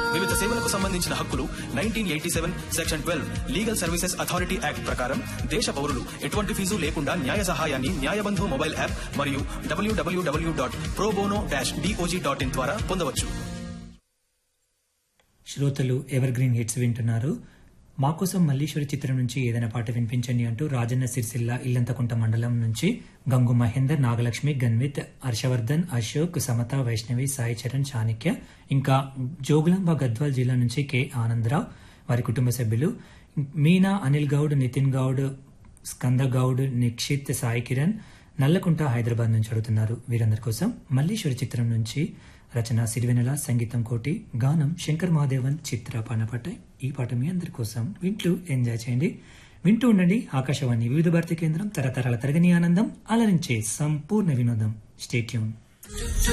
వివిధ సేవలకు సంబంధించిన హక్కులు nineteen eighty seven section twelve legal services authority act ప్రకారం దేశ పౌరులు ఎటువంటి ఫీజు లేకుండా న్యాయ సహాయాన్ని న్యాయబంధు మొబైల్ యాప్ మరియు W W W dot probono dash D O J dot in ద్వారా పొందవచ్చు శ్రోతలు ఎవర్ గ్రీన్ హిట్స్ వింటున్నారు మా కోసం మల్లీశ్వరి చిత్రం నుంచి ఏదైనా పాట వినిపించండి అంటూ రాజన్న సిరిసిల్ల ఇల్లంతకుంట మండలం నుంచి గంగు మహేందర్ నాగలక్ష్మి గన్విత్ హర్షవర్ధన్ అశోక్ సమత వైష్ణవి సాయి చరణ్ చాణక్య ఇంకా జోగులాంబ గద్వాల్ జిల్లా నుంచి కె ఆనందరావు వారి కుటుంబ సభ్యులు మీనా అనిల్ గౌడ్ నితిన్ గౌడ్ స్కంద గౌడ్ నిక్షిత్ సాయి కిరణ్ నల్లకుంట హైదరాబాద్ నుంచి అడుగుతున్నారు వీరందరి కోసం మల్లీశ్వరి చిత్రం నుంచి రచన సిరివెనెల సంగీతం కోటి గానం శంకర్ మహాదేవన్ చిత్ర పానపాట ఈ పాట మీ అందరి కోసం వింటూ ఎంజాయ్ చేయండి వింటూ ఉండండి ఆకాశవాణి వివిధ భారతి కేంద్రం తరతరాల తరగని ఆనందం అలరించే సంపూర్ణ వినోదం స్టేట్యూన్